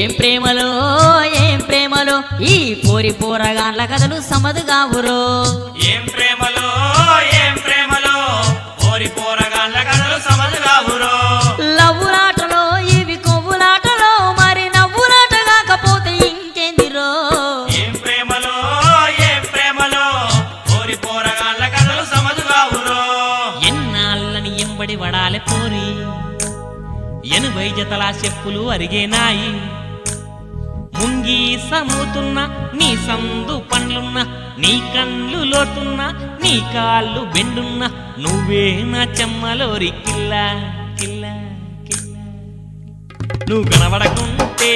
ఏం ప్రేమలో ఏం ప్రేమలో ఈ పోరి పోరగాన్ల కథలు సమదుగావురో ఏం ప్రేమలో ఏం ప్రేమలో ఓరి పోరగాళ్ళ కథలు సమదుగావురో లవ్వులాటలో ఇవి కొవ్వులాటలో మరి నవ్వులాట కాకపోతే ఇంకేందిరో ఏం ప్రేమలో ఏం ప్రేమలో ఓరి పోరగాళ్ళ కథలు సమదుగావురో ఎన్నాళ్ళని ఎంబడి వడాలె పోరి ఎనభై జతల చెప్పులు అరిగేనాయి ముంగి సమూతున్న నీ సందు పండ్లున్న నీ కళ్ళు లోతున్న నీ కాళ్ళు బెండున్న నువ్వే నా చెమ్మలోరి కిల్ల కిల్ల కిల్ల నువ్వు కనబడకుంటే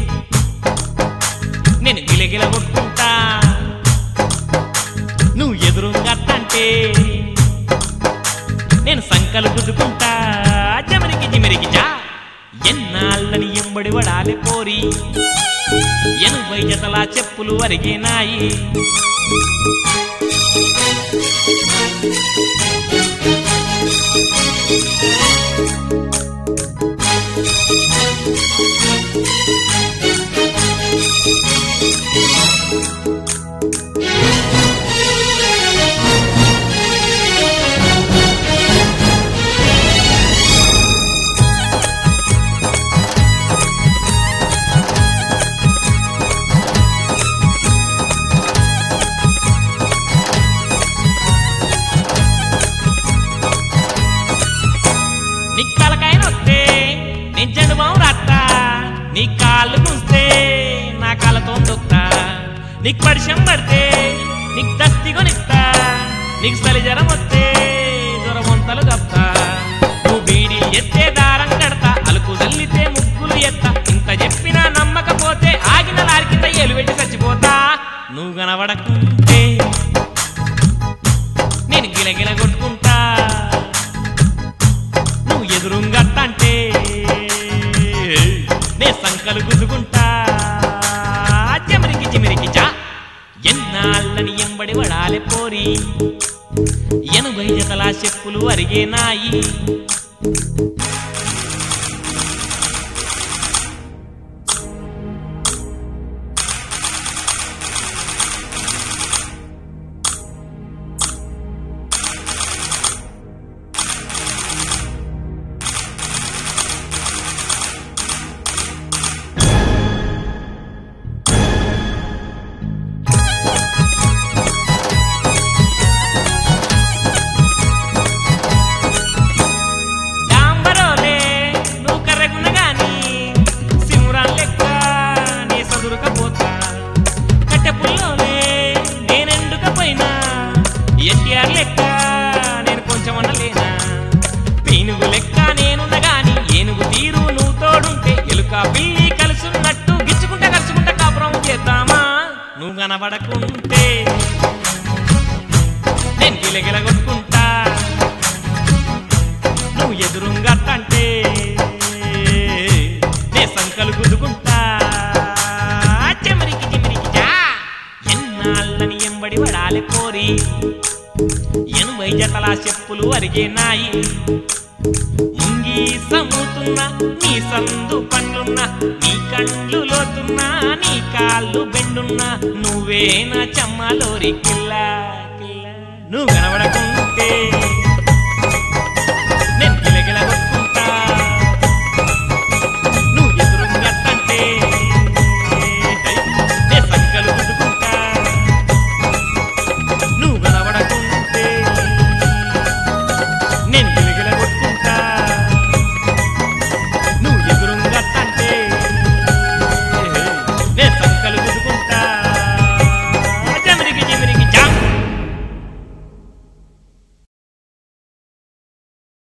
నేను గిలగిల కొట్టుకుంటా నువ్వు ఎదురుంగట్టంటే నేను సంకలు గుద్దుకుంటా జమరికి జిమరికి జా ఎన్నాళ్ళని ఎంబడి వడాలి పోరి ఎనభై జతల చెప్పులు అరిగేనాయి నీ కలకాయ నొస్తే నేను జండు బావు రాత్తా నీ కాళ్ళు కూస్తే నా కాళ్ళతో దొక్తా నీకు పరిచయం పడితే నీకు దస్తి కొనిస్తా నీకు చలి జ్వరం వస్తే జ్వరం వంతలు కప్తా నువ్వు బీడీ ఎత్తే దారం కడతా అలుకు జల్లితే ముగ్గులు ఎత్తా ఇంత చెప్పినా నమ్మకపోతే ఆగిన లారి కింద ఎలువెట్టి చచ్చిపోతా నువ్వు కనబడకుంటే నేను గిలగిల కొట్టుకుంటా నువ్వు ఎదురుంగట్టంటే నే సంకలు గుద్దుకుంటా చెమరికి చిమిరికి చా ఎన్నాళ్ళని ఎంబడి వడాలి పోరి ఎనభై జతల చెప్పులు అరిగేనాయి డాంబరోలే నువ్వు కర్రగున్న గాని సింహరాన్ లెక్క నీ సదురుకపోతా కట్టె పుల్లోలే నేనెండుకపోయినా ఎన్టీఆర్ లెక్క నేను కొంచెం అనలేనా పీనుగు లెక్క నేనున్న గాని ఏనుగు తీరు నువ్వు తోడుంటే ఎలుక పిల్లి కలుసున్నట్టు గిచ్చుకుంటా కలుసుకుంటా కాపురం చేద్దామా నువ్వు కనబడకుంటే నేను గిలగిల కొట్టుకుంటా నువ్వు ఎదురుంగట్టంటే నే సంకలు గుద్దుకుంటా చెమరికి చిమరికి జా ఎన్నాళ్ళని ఎంబడి వడాలి పోరి ఎనభై జతల చెప్పులు అరిగేనాయి ముంగి సమ్ముతున్నా నీ సందు పండ్లున్నా నీ కళ్ళు లోతున్నా నీ కాళ్ళు బెండున్నా నువ్వే నా చెమ్మలోరి కిల్ల కిల్ల నువ్వు కనబడకుంటే